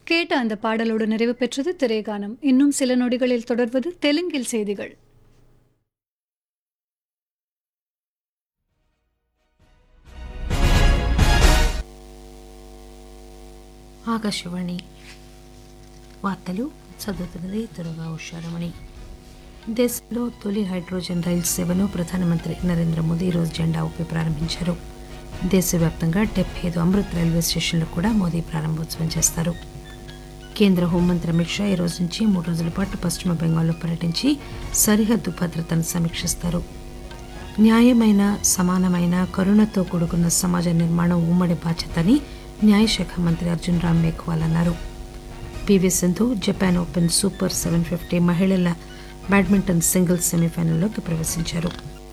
கேட்ட அந்த பாடலோடு நிறைவு பெற்றது திரைகானம் இன்னும் சில நொடிகளில் தொடர்வது தெலுங்கில் செய்திகள் ఆకాశవాణి వార్తలు చదువుతున్నది త్వరగా ఉషారమణి దేశంలో తొలి హైడ్రోజన్ రైలు సేవను ప్రధానమంత్రి నరేంద్ర మోదీ ఈరోజు జెండా ఊపి ప్రారంభించారు దేశవ్యాప్తంగా డెబ్బై ఐదు అమృత్ రైల్వే స్టేషన్లు కూడా మోదీ ప్రారంభోత్సవం చేస్తారు కేంద్ర హోంమంత్రి అమిత్ షా ఈ రోజు నుంచి మూడు రోజుల పాటు పశ్చిమ బెంగాల్లో పర్యటించి సరిహద్దు భద్రతను సమీక్షిస్తారు న్యాయమైన సమానమైన కరుణతో కూడుకున్న సమాజ నిర్మాణం ఉమ్మడి బాధ్యతని న్యాయశాఖ మంత్రి అర్జున్ రామ్ మేఘ్వాల్ అన్నారు PV Sindhu Japan open super seven fifty మహిళల బ్యాడ్మింటన్ సింగిల్స్ సెమీఫైనల్లోకి ప్రవేశించారు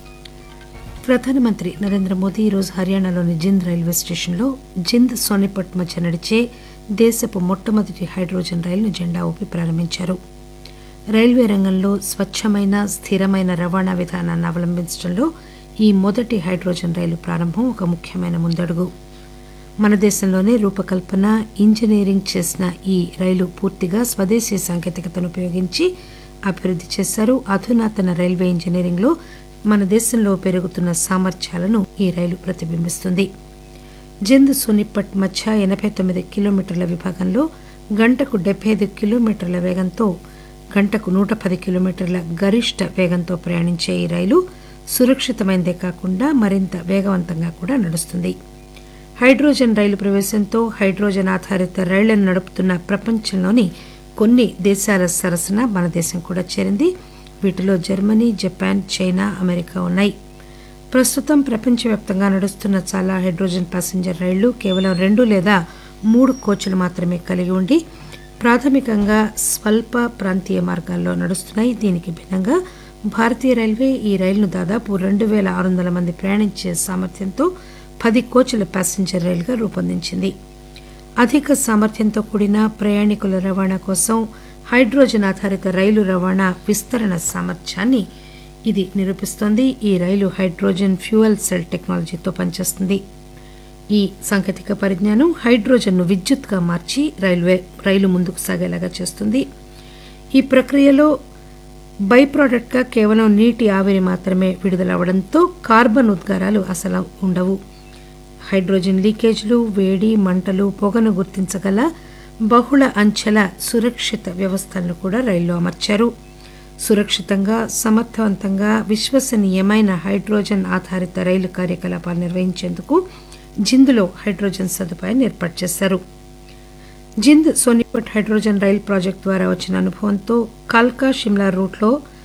ప్రధానమంత్రి నరేంద్ర మోదీ ఈరోజు హర్యానాలోని జింద్ రైల్వే స్టేషన్లో జింద్ సోనిపట్ మధ్య నడిచే దేశపు మొట్టమొదటి హైడ్రోజన్ రైలును జెండా ఊపి ప్రారంభించారు రైల్వే రంగంలో స్వచ్ఛమైన స్థిరమైన రవాణా విధానాన్ని అవలంబించడంలో ఈ మొదటి హైడ్రోజన్ రైలు ప్రారంభం ఒక ముఖ్యమైన ముందడుగు మన దేశంలోనే రూపకల్పన ఇంజనీరింగ్ చేసిన ఈ రైలు పూర్తిగా స్వదేశీ సాంకేతికతను ఉపయోగించి అభివృద్ధి చేశారు అధునాతన రైల్వే ఇంజనీరింగ్లో మన దేశంలో పెరుగుతున్న సామర్థ్యాలను ఈ రైలు ప్రతిబింబిస్తుంది జింద్ సోనిపట్ మధ్య ఎనభై తొమ్మిది కిలోమీటర్ల విభాగంలో గంటకు డెబ్బై ఐదు కిలోమీటర్ల వేగంతో గంటకు నూట పది కిలోమీటర్ల గరిష్ట వేగంతో ప్రయాణించే ఈ రైలు సురక్షితమైనదే కాకుండా మరింత వేగవంతంగా కూడా నడుస్తుంది హైడ్రోజన్ రైలు ప్రవేశంతో హైడ్రోజన్ ఆధారిత రైళ్లను నడుపుతున్న ప్రపంచంలోని కొన్ని దేశాల సరసన మన దేశం కూడా చేరింది వీటిలో జర్మనీ జపాన్ చైనా అమెరికా ఉన్నాయి ప్రస్తుతం ప్రపంచవ్యాప్తంగా నడుస్తున్న చాలా హైడ్రోజన్ ప్యాసింజర్ రైళ్లు కేవలం రెండు లేదా మూడు కోచ్లు మాత్రమే కలిగి ఉండి ప్రాథమికంగా స్వల్ప ప్రాంతీయ మార్గాల్లో నడుస్తున్నాయి దీనికి భిన్నంగా భారతీయ రైల్వే ఈ రైలును దాదాపు రెండు వేల ఆరు వందల మంది ప్రయాణించే సామర్థ్యంతో పది కోచ్ల ప్యాసింజర్ రైలుగా రూపొందించింది అధిక సామర్థ్యంతో కూడిన ప్రయాణికుల రవాణా కోసం హైడ్రోజన్ ఆధారిత రైలు రవాణా విస్తరణ సామర్థ్యాన్ని ఇది నిరూపిస్తోంది ఈ రైలు హైడ్రోజన్ ఫ్యూయల్ సెల్ టెక్నాలజీతో పనిచేస్తుంది ఈ సాంకేతిక పరిజ్ఞానం హైడ్రోజన్ను విద్యుత్గా మార్చి రైల్వే రైలు ముందుకు సాగేలాగా చేస్తుంది ఈ ప్రక్రియలో బై ప్రోడక్ట్గా కేవలం నీటి ఆవిరి మాత్రమే విడుదలవడంతో కార్బన్ ఉద్గారాలు అసలు ఉండవు హైడ్రోజన్ లీకేజ్లు వేడి మంటలు పొగను గుర్తించగల బహుళ అంచెల సురక్షిత వ్యవస్థలను కూడా రైల్లో అమర్చారు సురక్షితంగా సమర్థవంతంగా విశ్వసనీయమైన హైడ్రోజన్ ఆధారిత రైలు కార్యకలాపాలు నిర్వహించేందుకు జింద్లో హైడ్రోజన్ సదుపాయాన్ని ఏర్పాటు చేశారు Jind Sonipat hydrogen rail project ద్వారా వచ్చిన అనుభవంతో కాల్కా షిమ్లా రూట్లో